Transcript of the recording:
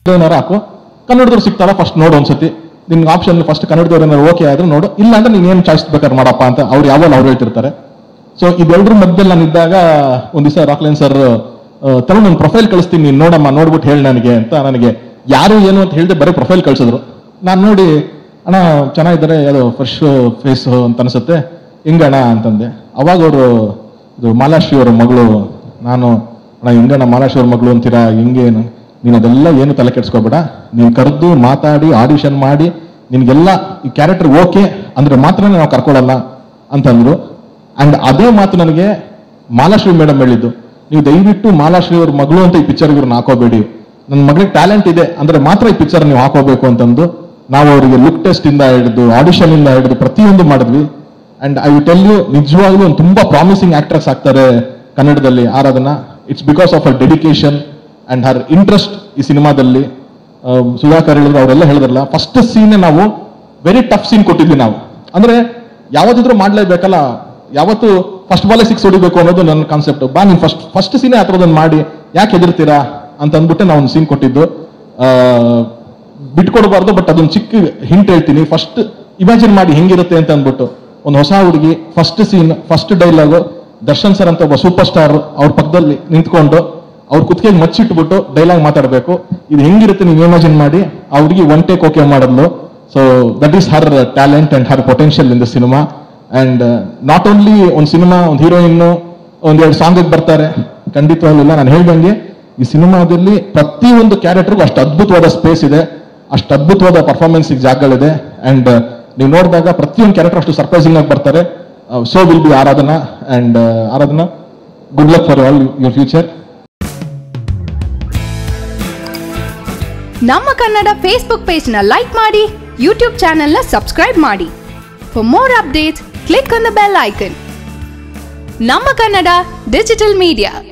ಏನಾರು ಹಾಕು ಕನ್ನಡದವ್ರು ಸಿಗ್ತಾರ ಫಸ್ಟ್ ನೋಡು ಒಂದ್ಸತಿ ನಿನ್ಗೆ ಆಪ್ಷನ್ ಫಸ್ಟ್ ಕನ್ನಡದವ್ರು ಏನಾರು ಓಕೆ ಆದ್ರೆ ನೋಡು ಇಲ್ಲ ಅಂದ್ರೆ ನೀನ್ ಏನ್ ಚಾಯ್ಸ್ ಬೇಕಾದ್ರೆ ಮಾಡಪ್ಪ ಅಂತ ಅವ್ರು ಯಾವಾಗ ಅವ್ರು ಹೇಳ್ತಿರ್ತಾರೆ ಸೊ ಇದೆಲ್ಲರ ಮಧ್ಯದಲ್ಲಿ ನಾನು ಇದ್ದಾಗ ಒಂದ್ ದಿವಸ ರಾಕ್ಲೈನ್ ಸರ್ ತಗೊಂಡು ಒಂದು ಪ್ರೊಫೈಲ್ ಕಳಿಸ್ತೀನಿ ನೀನು ನೋಡಮ್ಮ ನೋಡ್ಬಿಟ್ಟು ಹೇಳಿ ನನಗೆ ಅಂತ ನನಗೆ ಯಾರು ಏನು ಅಂತ ಹೇಳಿದೆ ಬರೀ ಪ್ರೊಫೈಲ್ ಕಳ್ಸಿದ್ರು ನಾನು ನೋಡಿ ಅಣ್ಣ ಚೆನ್ನಾಗಿದ್ದಾರೆ ಯಾವುದೋ ಫ್ರೆಶ್ ಫೇಸ್ ಅಂತ ಅನ್ಸುತ್ತೆ ಹಿಂಗಣ್ಣ ಅಂತಂದೆ ಅವಾಗ ಅವರು ಇದು ಮಾಲಾಶ್ರೀ ಅವರ ಮಗಳು ನಾನು ಅಣ್ಣ ಹಿಂಗಣ್ಣ ಮಾಲಾಶ್ರೀ ಅವ್ರ ಮಗಳು ಅಂತೀರಾ ಹಿಂಗೇನು ನೀನು ಅದೆಲ್ಲ ಏನು ತಲೆ ಕೆಡ್ಸ್ಕೊಬೇಡ ನೀನು ಕರೆದು ಮಾತಾಡಿ ಆಡಿಷನ್ ಮಾಡಿ ನಿನ್ಗೆಲ್ಲ ಈ ಕ್ಯಾರೆಕ್ಟರ್ ಓಕೆ ಅಂದ್ರೆ ಮಾತ್ರ ನಾವು ಕರ್ಕೊಳ್ಳಲ್ಲ ಅಂತಂದ್ರು ಅಂಡ್ ಅದೇ ಮಾತು ನನಗೆ ಮಾಲಾಶ್ರೀ ಮೇಡಮ್ ಹೇಳಿದ್ದು ನೀವು ದಯವಿಟ್ಟು ಮಾಲಾಶ್ರೀ ಅವ್ರ ಮಗಳು ಅಂತ ಈ ಪಿಕ್ಚರ್ ಇವ್ರನ್ನ ಹಾಕೋಬೇಡಿ ನನ್ನ ಮಗಳಿಗೆ ಟ್ಯಾಲೆಂಟ್ ಇದೆ ಅಂದ್ರೆ ಮಾತ್ರ ಈ ಪಿಕ್ಚರ್ ನೀವು ಹಾಕೋಬೇಕು ಅಂತಂದು ನಾವು ಅವರಿಗೆ ಲುಕ್ ಟೆಸ್ಟ್ ಇಂದ ಹಿಡಿದು ಆಡಿಷನ್ ಇಂದ ಹಿಡಿದು ಪ್ರತಿಯೊಂದು ಮಾಡಿದ್ವಿ ಅಂಡ್ ಐ ಟೆಲ್ ಯು ನಿಜವಾಗ್ಲೂ ಒಂದು ತುಂಬಾ ಪ್ರಾಮಿಸಿಂಗ್ ಆಕ್ಟ್ರೆಸ್ ಆಗ್ತಾರೆ ಕನ್ನಡದಲ್ಲಿ Aradhana it's because of her dedication and her interest ಈ ಸಿನಿಮಾದಲ್ಲಿ ಸುಧಾಕರ್ ಹೇಳಿದ್ರು ಅವರೆಲ್ಲ ಹೇಳಿದ್ರಲ್ಲ ಫಸ್ಟ್ ಸೀನ್ ನಾವು ವೆರಿ ಟಫ್ ಸೀನ್ ಕೊಟ್ಟಿದ್ವಿ ನಾವು ಅಂದ್ರೆ ಯಾವತ್ತಿದ್ರೂ ಮಾಡ್ಲೇಬೇಕಲ್ಲ ಯಾವತ್ತು ಫಸ್ಟ್ ಬಾಲೆ ಸಿಕ್ಸ್ ಹೊಡಿಬೇಕು ಅನ್ನೋದು ನನ್ನ ಕಾನ್ಸೆಪ್ಟ್ ಬಾ ನೀನ್ ಫಸ್ಟ್ ಫಸ್ಟ್ ಸೀನೇ ಆ ಥರದೊಂದು ಮಾಡಿ ಯಾಕೆ ಹೆದರ್ತೀರಾ ಅಂತ ಅಂದ್ಬಿಟ್ಟು ನಾವು ಒಂದು ಸೀನ್ ಕೊಟ್ಟಿದ್ದು ಆ, ಬಿಟ್ಕೊಡ್ಬಾರ್ದು ಬಟ್ ಅದೊಂದು ಚಿಕ್ಕ ಹಿಂಟ್ ಹೇಳ್ತೀನಿ ಫಸ್ಟ್ ಇಮ್ಯಾಜಿನ್ ಮಾಡಿ ಹೆಂಗಿರುತ್ತೆ ಅಂತ ಅಂದ್ಬಿಟ್ಟು ಒಂದು ಹೊಸ ಹುಡುಗಿ first scene first dialogue Darshan sir ಅಂತ ಒಬ್ಬ ಸೂಪರ್ ಸ್ಟಾರ್ ಅವ್ರ ಪಕ್ಕದಲ್ಲಿ ನಿಂತ್ಕೊಂಡು ಅವ್ರ ಕುತ್ತಿಗೆಗೆ ಮಚ್ಚಿಟ್ಬಿಟ್ಟು ಡೈಲಾಗ್ ಮಾತಾಡಬೇಕು ಇದು ಹೆಂಗಿರುತ್ತೆ ನೀವು ಇಮ್ಯಾಜಿನ್ ಮಾಡಿ ಆ ಹುಡುಗಿ ಒನ್ ಟೇಕ್ ಓಕೆ ಮಾಡಿದ್ಲು so that is her talent and her potential in the cinema and not only ಒಂದು ಸಿನಿಮಾ ಒಂದು ಹೀರೋಯಿನ್ ಒಂದೆರಡು ಸಾಂಗ್ ಬರ್ತಾರೆ ಖಂಡಿತವಾಗ್ಲೂ ಇಲ್ಲ ನಾನು ಹೇಳ್ದಂಗೆ ಈ ಸಿನಿಮಾದಲ್ಲಿ ಪ್ರತಿಯೊಂದು ಕ್ಯಾರೆಕ್ಟರ್ಗೂ ಅಷ್ಟು ಅದ್ಭುತವಾದ ಸ್ಪೇಸ್ ಇದೆ ಅಷ್ಟು ಅದ್ಭುತವಾದ ಪರ್ಫಾರ್ಮೆನ್ಸ್ ಜಾಗಗಳಿದೆ ಅಂಡ್ ನೀವು ನೋಡಿದಾಗ ಪ್ರತಿಯೊಂದು ಕ್ಯಾರೆಕ್ಟರ್ ಅಷ್ಟು ಸರ್ಪ್ರೈಸಿಂಗ್ ಆಗಿ ಬರ್ತಾರೆ so will be Aradhana and Aradhana good luck for all your future ನಮ್ಮ ಕನ್ನಡ ಫೇಸ್ಬುಕ್ ಪೇಜ್ನ ಲೈಕ್ ಮಾಡಿ ಯೂಟ್ಯೂಬ್ ಚಾನೆಲ್ನ ಸಬ್ಸ್ಕ್ರೈಬ್ ಮಾಡಿ for more updates click on the bell icon ನಮ್ಮ ಕನ್ನಡ ಡಿಜಿಟಲ್ ಮೀಡಿಯಾ